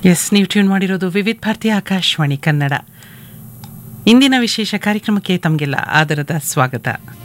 S ನೀವು tune ಮಾಡಿರೋದು ವಿವಿಧ ಭಾರತಿ ಆಕಾಶವಾಣಿ ಕನ್ನಡ ಇಂದಿನ ವಿಶೇಷ ಕಾರ್ಯಕ್ರಮಕ್ಕೆ ತಮಗೆಲ್ಲ ಆದರದ ಸ್ವಾಗತ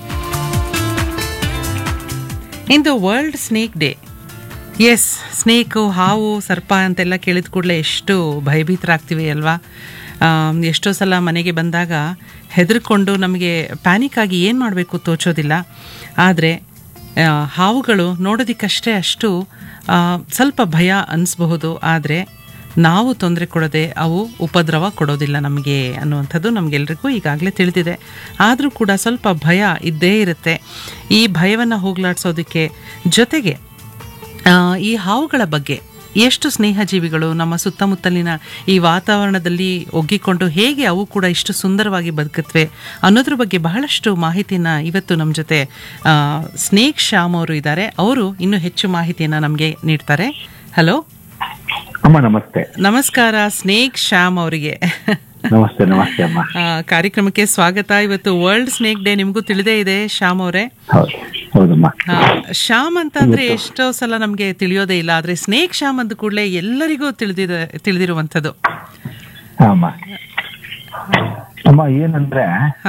ಇಂದು world snake day yes snake ಹಾವು ಸರ್ಪ ಅಂತೆಲ್ಲ ಕೇಳಿದ ಕೂಡಲೇ ಎಷ್ಟು ಭಯಭೀತರಾಗ್ತೀವಿ ಅಲ್ವಾ ಆಮ್, ಎಷ್ಟೋ ಸಲ ಮನೆಗೆ ಬಂದಾಗ ಹೆದರ್ಕೊಂಡು ನಮಗೆ ಪ್ಯಾನಿಕ್ ಆಗಿ ಏನು ಮಾಡಬೇಕು ತೋಚೋದಿಲ್ಲ ಆದರೆ ಆ, ಹಾವುಗಳು ನೋಡೋದಕ್ಕಷ್ಟೇ ಅಷ್ಟು ಆ, ಸ್ವಲ್ಪ ಭಯ ಅನಿಸ್ಬಹುದು ಆದರೆ ನಾವು ತೊಂದರೆ ಕೊಡದೆ ಅವು ಉಪದ್ರವ ಕೊಡೋದಿಲ್ಲ ನಮಗೆ ಅನ್ನುವಂಥದ್ದು ನಮಗೆಲ್ರಿಗೂ ಈಗಾಗಲೇ ತಿಳಿದಿದೆ ಆದರೂ ಕೂಡ ಸ್ವಲ್ಪ ಭಯ ಇದ್ದೇ ಇರುತ್ತೆ ಈ ಭಯವನ್ನು ಹೋಗಲಾಡಿಸೋದಕ್ಕೆ ಜೊತೆಗೆ ಆ, ಈ ಹಾವುಗಳ ಬಗ್ಗೆ ಎಷ್ಟು ಸ್ನೇಹಜೀವಿಗಳು ನಮ್ಮ ಸುತ್ತಮುತ್ತಲಿನ ಈ ವಾತಾವರಣದಲ್ಲಿ ಒಗ್ಗಿಕೊಂಡು ಹೇಗೆ ಅವು ಕೂಡ ಇಷ್ಟು ಸುಂದರವಾಗಿ ಬದುಕುತ್ತವೆ ಅನ್ನೋದ್ರ ಬಗ್ಗೆ ಬಹಳಷ್ಟು ಮಾಹಿತಿನ ಇವತ್ತು ನಮ್ಮ ಜೊತೆ ಆ, ಸ್ನೇಕ್ ಶ್ಯಾಮ್ ಅವರು ಇದ್ದಾರೆ ಅವರು ಇನ್ನೂ ಹೆಚ್ಚು ಮಾಹಿತಿಯನ್ನು ನಮಗೆ ನೀಡ್ತಾರೆ ಹಲೋ ಅಮ್ಮ ನಮಸ್ತೆ ನಮಸ್ಕಾರ ಸ್ನೇಕ್ ಶ್ಯಾಮ್ ಅವರಿಗೆ ನಮಸ್ತೆ ನಮಸ್ತೆ ಅಮ್ಮ ಆ, ಕಾರ್ಯಕ್ರಮಕ್ಕೆ ಸ್ವಾಗತ ಇವತ್ತು ವರ್ಲ್ಡ್ ಸ್ನೇಕ್ ಡೇ ನಿಮಗೂ ತಿಳಿದೇ ಇದೆ ಶ್ಯಾಮ್ ಅವರೇ ಹೌದು ಹೌದಮ್ಮ ಆ, ಶ್ಯಾಮ್ ಅಂತಂದ್ರೆ ಎಷ್ಟೋ ಸಲ ನಮಗೆ ತಿಳಿಯೋದೇ ಇಲ್ಲ ಆದ್ರೆ ಸ್ನೇಕ್ ಶ್ಯಾಮ್ ಅಂದ ಕೂಡಲೇ ಎಲ್ಲರಿಗೂ ತಿಳಿದಿದೆ ತಿಳಿದಿರುವಂಥದ್ದು ಹಾ, ಅಮ್ಮ ಅಮ್ಮ ಏನಂದ್ರೆ ಹಾ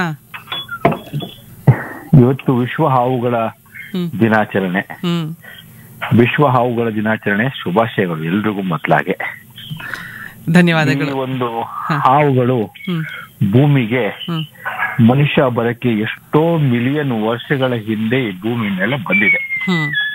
ಇವತ್ತು ವಿಶ್ವ ಹಾವುಗಳ ಹ್ಮ್ ದಿನಾಚರಣೆ ಹ್ಮ್ ವಿಶ್ವ ಹಾವುಗಳ ದಿನಾಚರಣೆ ಶುಭಾಶಯಗಳು ಎಲ್ರಿಗೂ ಮೊದಲಾಗೆ ಈ ಧನ್ಯವಾದಗಳು ಒಂದು ಹಾವುಗಳು ಹ್ಮ್ ಭೂಮಿಗೆ ಹ್ಮ್ ಮನುಷ್ಯ ಬರಕ್ಕೆ ಎಷ್ಟೋ ಮಿಲಿಯನ್ ವರ್ಷಗಳ ಹಿಂದೆ ಈ ಭೂಮಿ ಮೇಲೆ ಬಂದಿದೆ ಹ್ಮ್